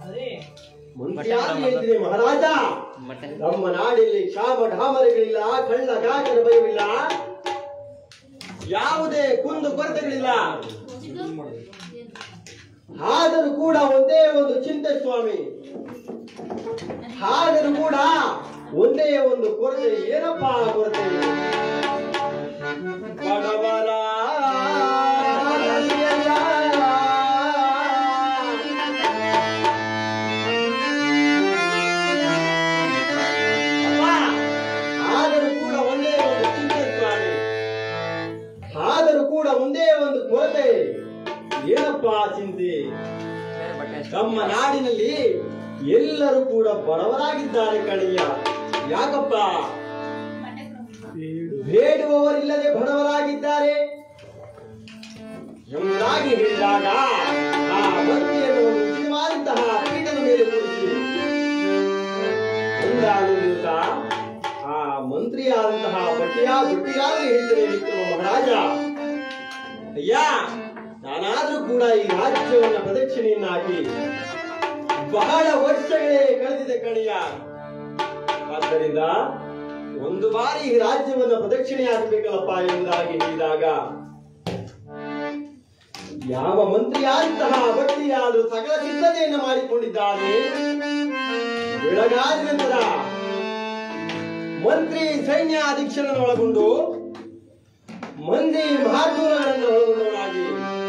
ಮಂತ್ರಿಯಾಗಿ ಹೇಳ್ತೀನಿ ಮಹಾರಾಜ ನಮ್ಮ ನಾಡಿನಲ್ಲಿ ಕ್ಷಾಮ ಢಾಮರಿಗಳಿಲ್ಲ ಕಳ್ಳ ಕಾಕರ ಭಯವಿಲ್ಲ ಯಾವುದೇ ಕುಂದು ಕೊರತೆಗಳಿಲ್ಲ ಆದರೂ ಕೂಡ ಒಂದೇ ಒಂದು ಚಿಂತೆ ಸ್ವಾಮಿ ಆದರೂ ಕೂಡ ಒಂದೇ ಒಂದು ಕೊರತೆ ಏನಪ್ಪ ಆ ಕೊರತೆ ಬಡವರ ಅಪ್ಪ, ಆದರೂ ಕೂಡ ಒಂದೇ ಒಂದು ಚಿಂತೆ ಸ್ವಾಮಿ ಆದರೂ ಕೂಡ ಒಂದೇ ಒಂದು ಕೊರತೆ ಏನಪ್ಪ ಆ ಚಿಂತೆ ನಮ್ಮ ನಾಡಿನಲ್ಲಿ ಎಲ್ಲರೂ ಕೂಡ ಬಡವರಾಗಿದ್ದಾರೆ ಕಣಯ್ಯ ಯಾಕಪ್ಪ ಬೇಡುವವರಿಲ್ಲದೆ ಬಡವರಾಗಿದ್ದಾರೆ ಎಂಬುದಾಗಿ ಹೇಳಿದಾಗ ಆ ಮಂತ್ರಿಯನ್ನು ಒಂದು ಉಚಿತವಾದಂತಹ ಪೀಠದ ಮೇಲೆ ಕೂರಿಸಿ ಒಂದಾನು ದಿವಸ ಆ ಮಂತ್ರಿಯಾದಂತಹ ಬಟ್ಟಿಯ ಬಟ್ಟಿಯಾಗಿ ಹೇಳ್ತಾರೆ ವಿಕ್ರಮ ಮಹಾರಾಜ ಅಯ್ಯ ನಾನಾದ್ರೂ ಕೂಡ ಈ ರಾಜ್ಯವನ್ನ ಪ್ರದಕ್ಷಿಣೆಯನ್ನ ಹಾಕಿ ಬಹಳ ವರ್ಷಗಳೇ ಕಳೆದಿದೆ ಕಣಿಯ ಆದ್ದರಿಂದ ಒಂದು ಬಾರಿ ಈ ರಾಜ್ಯವನ್ನ ಪ್ರದಕ್ಷಿಣೆ ಹಾಕಬೇಕಲ್ಲಪ್ಪ ಎಂಬುದಾಗಿ ಹೇಳಿದಾಗ ಯಾವ ಮಂತ್ರಿಯಾದಂತಹ ಬಟ್ಟಿಯಾದರೂ ಸಕಲ ಸಿದ್ಧತೆಯನ್ನು ಮಾಡಿಕೊಂಡಿದ್ದಾನೆ ಬೆಳಗಾದ ನಂತರ ಮಂತ್ರಿ ಸೈನ್ಯಾಧೀಕ್ಷರನ್ನು ಒಳಗೊಂಡು ಮಂದಿ ಮಹಾತ್ಮಗಳನ್ನು ಒಳಗೊಂಡವನಾಗಿ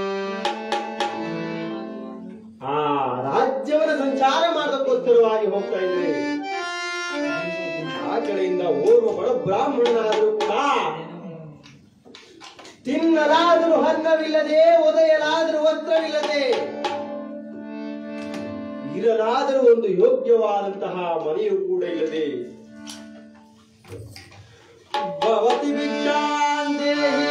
ಆ ರಾಜ್ಯವನ್ನ ಸಂಚಾರ ಮಾಡೋದಕ್ಕೋಸ್ಕರವಾಗಿ ಹೋಗ್ತಾ ಇದ್ರೆ ಆ ಕಡೆಯಿಂದ ಓರ್ವ ಬಡ ಬ್ರಾಹ್ಮಣನಾದರೂ ಕೂಡ ತಿನ್ನಲಾದರೂ ಅನ್ನವಿಲ್ಲದೆ ಒದೆಯಲಾದರೂ ವಸ್ತ್ರವಿಲ್ಲದೆ ಇರಲಾದರೂ ಒಂದು ಯೋಗ್ಯವಾದಂತಹ ಮನೆಯೂ ಕೂಡ ಇಲ್ಲದೆ ಭವತಿ ಭಿಕ್ಷಾಂದೇಹಿ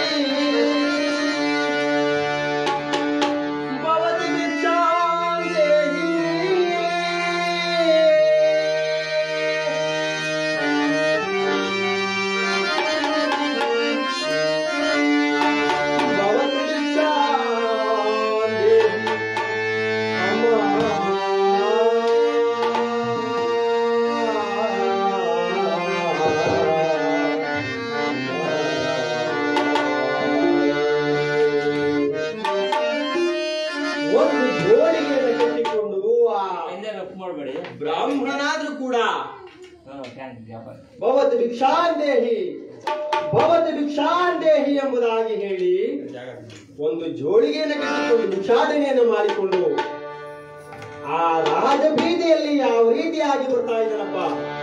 ಭವತಿ ಭಿಕ್ಷಾಂದೇಹಿ ಭವತಿ ಭಿಕ್ಷಾಂದೇಹಿ ಒಂದು ಜೋಡಿಗೆಯನ್ನು ಕಟ್ಟಿಕೊಂಡು ಆ ಮಾಡಬೇಡಿ ಬ್ರಾಹ್ಮಣನಾದ್ರೂ ಕೂಡ ಭವತ್ ಭಿಕ್ಷಾಂದೇಹಿ ಭವತ್ ಭಿಕ್ಷಾಂದೇಹಿ ಎಂಬುದಾಗಿ ಹೇಳಿ ಒಂದು ಜೋಳಿಗೆಯನ್ನು ಕಟ್ಟಿಕೊಂಡು ಭಿಕ್ಷಾಟನೆಯನ್ನು ಮಾಡಿಕೊಂಡು ಆ ರಾಜಬೀದಿಯಲ್ಲಿ ಯಾವ ರೀತಿಯಾಗಿ ಬರ್ತಾ ಇದ್ದಾನಪ್ಪ